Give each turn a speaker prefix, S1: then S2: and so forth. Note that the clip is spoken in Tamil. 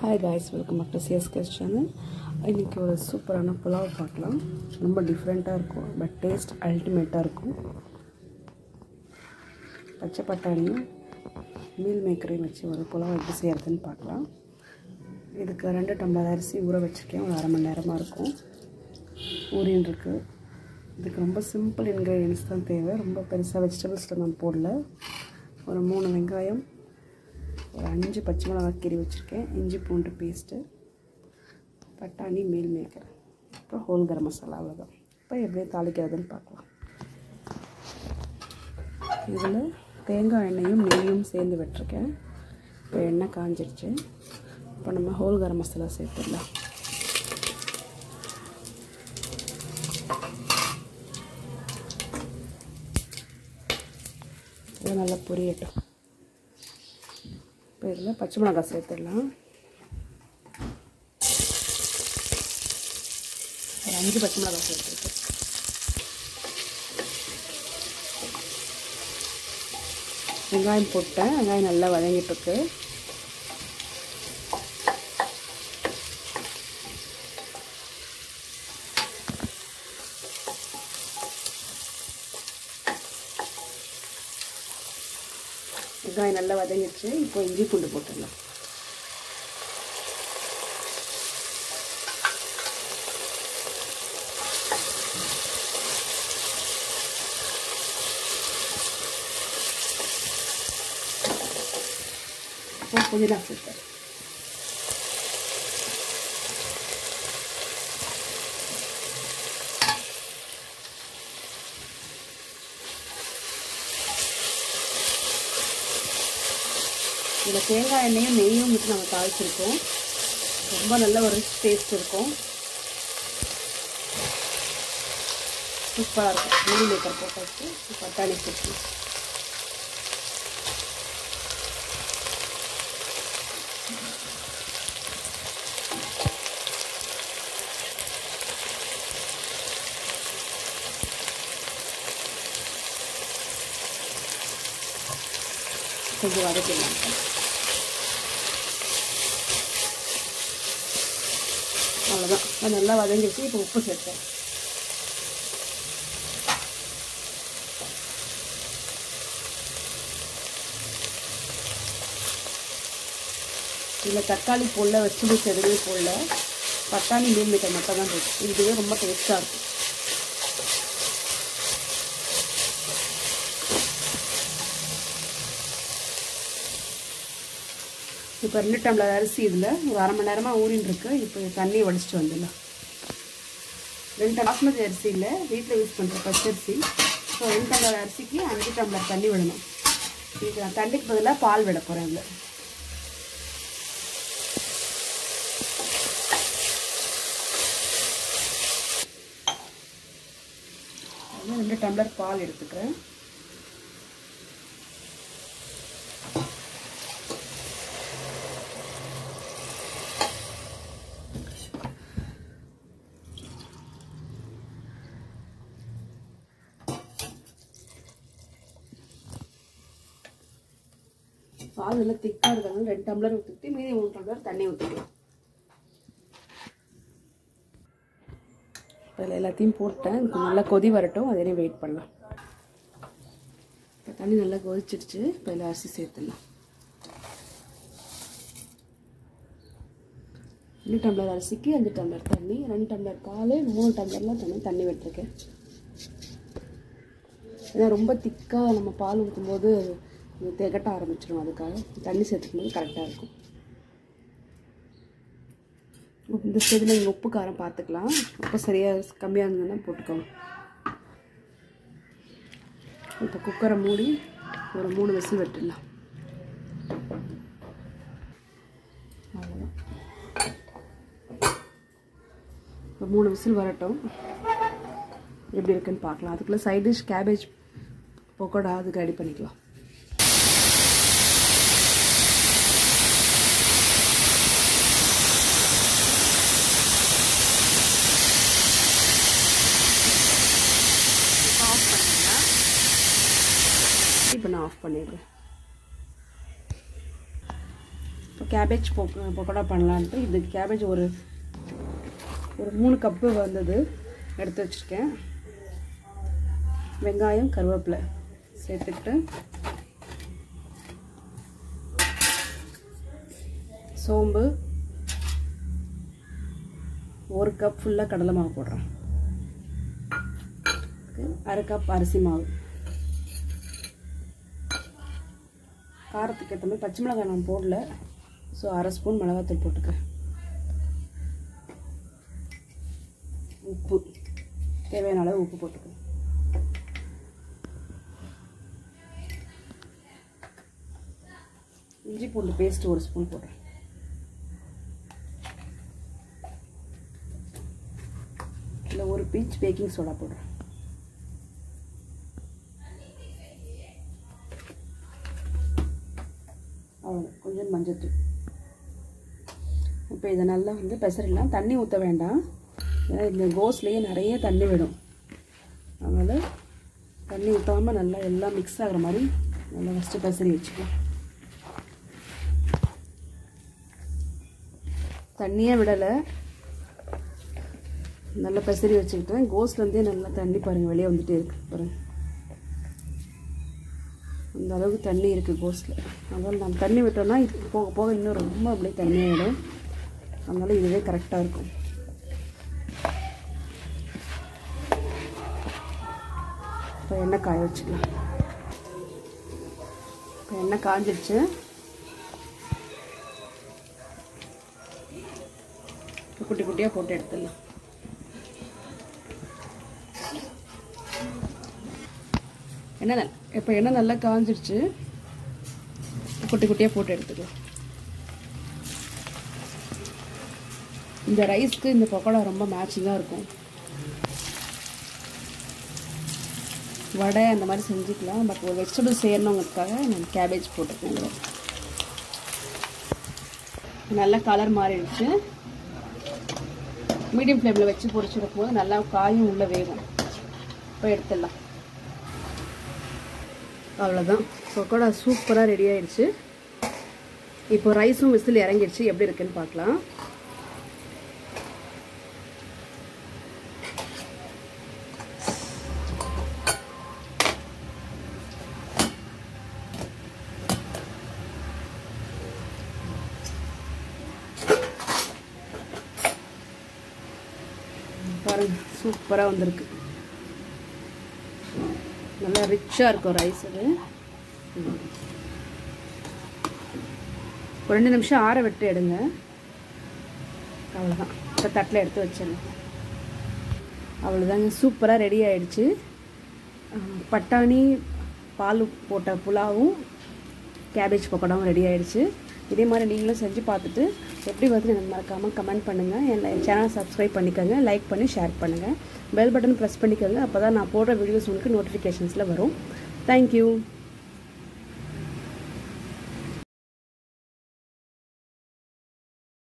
S1: hi guys welcome back to CSK's channel இன்றைக்கி ஒரு சூப்பரான புலாவ் பார்க்கலாம் ரொம்ப டிஃப்ரெண்ட்டாக இருக்கும் பட் டேஸ்ட் அல்டிமேட்டாக இருக்கும் பச்சை பட்டாணியும் மீல் மேக்கரையும் வச்சு ஒரு புலாவ் எப்படி செய்கிறதுன்னு பார்க்கலாம் இதுக்கு ரெண்டு டம்ளர் அரிசி ஊற வச்சுருக்கேன் ஒரு அரை மணி நேரமாக இருக்கும் ஊறின்னு இருக்குது இதுக்கு ரொம்ப சிம்பிள் இன்க்ரீடியன்ஸ் தான் தேவை ரொம்ப பெருசாக வெஜிடபிள்ஸில் நான் போடல ஒரு மூணு வெங்காயம் ஒரு அஞ்சு பச்சை மிளகாய் கீரி வச்சுருக்கேன் இஞ்சி பூண்டு பேஸ்ட்டு பட்டாணி மீல் மேக்கர் அப்புறம் ஹோல் கரம் மசாலா அவ்வளோதான் இப்போ எப்படி தாளிக்கிறதுன்னு பார்க்கலாம் இதில் தேங்காய் எண்ணெயும் நெய்யும் சேர்ந்து விட்டுருக்கேன் இப்போ எண்ணெய் காஞ்சிடுச்சு இப்போ நம்ம ஹோல் கரம் மசாலா சேர்த்துடலாம் இது நல்லா பொரியட்டும் இப்போ இதில் பச்சை மிளகாய் சேர்த்துடலாம் ஒரு அஞ்சு பச்சை மிளகாய் சேர்த்துருக்கேன் வெங்காயம் போட்டேன் வெங்காயம் நல்லா வதங்கிட்டுருக்கு வெங்காயம் நல்லா வதங்கிடுச்சு இப்போ இஞ்சி பூண்டு போட்டுடலாம் இப்போ புதினா சேர்த்தேன் இதில் தேங்காய் எண்ணெயும் நெய்யும் விட்டு நம்ம தாளிச்சிருக்கோம் ரொம்ப நல்ல ஒரு டேஸ்ட் இருக்கும் சூப்பராக இருக்கும் மீல் மேக்கர் போட்டாச்சு பட்டாணி சேர்த்து கொஞ்சம் வதக்கிடலாம் அவ்வளோதான் அது நல்லா வதங்கிடுச்சு இப்போ உப்பு சேர்த்தேன் இதில் தக்காளி போடல வெஜிடபிள்ஸ் எதுவுமே போடல பட்டாணி மீன் மேக்கர் மட்டும் தான் போச்சு இதுவே ரொம்ப டேஸ்ட்டாக இருக்கும் இப்போ ரெண்டு டம்ளர் அரிசி இதில் ஒரு அரை மணி நேரமாக ஊறின்னு இருக்கு இப்போ தண்ணி வடிச்சிட்டு வந்துடலாம் ரெண்டு பாஸ்மதி அரிசி இல்லை வீட்டில் யூஸ் பண்ணுற பச்சரிசி ஸோ ரெண்டு டம்ளர் அரிசிக்கு அஞ்சு டம்ளர் தண்ணி விடணும் இது நான் தண்ணிக்கு பதிலாக பால் விட போகிறேன் இதில் ரெண்டு டம்ளர் பால் எடுத்துக்கிறேன் பால் நல்லா திக்காக இருக்கிறதுனால ரெண்டு டம்ளர் ஊற்றிட்டு மீதி மூணு டம்ளர் தண்ணி ஊற்றிக்கலாம் அதில் எல்லாத்தையும் போட்டேன் கொஞ்சம் நல்லா கொதி வரட்டும் அதே வெயிட் பண்ணலாம் இப்போ தண்ணி நல்லா கொதிச்சிடுச்சு இப்போ இதில் அரிசி சேர்த்துடலாம் ரெண்டு டம்ளர் அரிசிக்கு அஞ்சு டம்ளர் தண்ணி ரெண்டு டம்ளர் பால் மூணு டம்ளர்லாம் தண்ணி தண்ணி விட்டுருக்கேன் ஏன்னா ரொம்ப திக்காக நம்ம பால் ஊற்றும்போது இது திகட்ட ஆரம்பிச்சிடும் அதுக்காக தண்ணி சேர்த்துக்கும் போது கரெக்டாக இருக்கும் இந்த ஸ்டேஜில் நீங்கள் உப்பு காரம் பார்த்துக்கலாம் உப்பு சரியாக கம்மியாக இருந்ததுன்னா போட்டுக்கோங்க இப்போ குக்கரை மூடி ஒரு மூணு விசில் விட்டுடலாம் அவ்வளோதான் ஒரு மூணு விசில் வரட்டும் எப்படி இருக்குன்னு பார்க்கலாம் அதுக்குள்ளே சைட் டிஷ் கேபேஜ் பக்கோடா அதுக்கு ரெடி பண்ணிக்கலாம் இப்போ நான் ஆஃப் பண்ணிடுறேன் இப்போ கேபேஜ் பொ பக்கோடா பண்ணலான்ட்டு இது கேபேஜ் ஒரு ஒரு மூணு கப்பு வந்தது எடுத்து வச்சுருக்கேன் வெங்காயம் கருவேப்பிலை சேர்த்துக்கிட்டு சோம்பு ஒரு கப் ஃபுல்லாக கடலை மாவு போடுறேன் அரை கப் அரிசி மாவு காரத்துக்கு ஏற்ற மாதிரி பச்சை மிளகாய் நான் போடல ஸோ அரை ஸ்பூன் மிளகாத்தூள் போட்டுக்க உப்பு தேவையான அளவு உப்பு போட்டுக்க இஞ்சி பூண்டு பேஸ்ட் ஒரு ஸ்பூன் போடுறேன் இல்லை ஒரு பிஞ்ச் பேக்கிங் சோடா போடுறேன் அவ்வளோ கொஞ்சம் மஞ்சத்தூள் இப்போ இதை நல்லா வந்து பெசரிடலாம் தண்ணி ஊற்ற வேண்டாம் ஏன்னா இந்த கோஸ்லேயே நிறைய தண்ணி விடும் அதனால் தண்ணி ஊற்றாமல் நல்லா எல்லாம் மிக்ஸ் ஆகிற மாதிரி நல்லா ஃபஸ்ட்டு பெசரி வச்சுக்கலாம் தண்ணியே விடலை நல்லா பெசரி வச்சுக்கிட்டேன் கோஸ்ட்லேருந்தே நல்லா தண்ணி பாருங்கள் வெளியே வந்துட்டே இருக்கு பாருங்கள் அந்த அளவுக்கு தண்ணி இருக்குது கோஸ்டில் அதனால் நம்ம தண்ணி விட்டோம்னா இது போக போக இன்னும் ரொம்ப அப்படியே தண்ணியாகிடும் அதனால் இதுவே கரெக்டாக இருக்கும் இப்போ எண்ணெய் காய வச்சுக்கலாம் இப்போ எண்ணெய் காஞ்சிடுச்சு குட்டி குட்டியாக போட்டு எடுத்துடலாம் எண்ணெய் நல் இப்போ எண்ணெய் நல்லா காஞ்சிடுச்சு குட்டி குட்டியாக போட்டு எடுத்துக்கலாம் இந்த ரைஸ்க்கு இந்த பக்கோடா ரொம்ப மேட்சிங்காக இருக்கும் வடை அந்த மாதிரி செஞ்சுக்கலாம் பட் ஒரு வெஜிடபிள் செய்யணுங்கிறதுக்காக நான் கேபேஜ் போட்டிருக்கேன் இதில் நல்லா கலர் மாறிடுச்சு மீடியம் ஃப்ளேமில் வச்சு பொரிச்சிருக்கும் போது நல்லா காயும் உள்ளே வேகும் இப்போ எடுத்துடலாம் அவ்வளோதான் பக்கோடா சூப்பராக ரெடி ஆயிடுச்சு இப்போ ரைஸும் விசில் இறங்கிடுச்சு எப்படி இருக்குன்னு பார்க்கலாம் பாருங்க சூப்பராக வந்திருக்கு நல்லா ரிச்சாக இருக்கும் ரைஸ் அது ஒரு ரெண்டு நிமிஷம் ஆற விட்டு எடுங்க அவ்வளோதான் இப்போ தட்டில் எடுத்து வச்சிடலாம் அவ்வளோதாங்க சூப்பராக ரெடி ஆயிடுச்சு அஹ் பட்டாணி பால் போட்ட புலாவும் கேபேஜ் பக்கோடாவும் ரெடி ஆயிடுச்சு இதே மாதிரி நீங்களும் செஞ்சு பார்த்துட்டு எப்படி வந்து எனக்கு மறக்காமல் கமெண்ட் பண்ணுங்கள் என் சேனலை சப்ஸ்கிரைப் பண்ணிக்கோங்க லைக் பண்ணி ஷேர் பண்ணுங்கள் பெல் பட்டன் ப்ரெஸ் பண்ணிக்கோங்க அப்போ தான் நான் போடுற வீடியோஸ் உங்களுக்கு நோட்டிஃபிகேஷன்ஸில் வரும் தேங்க்யூ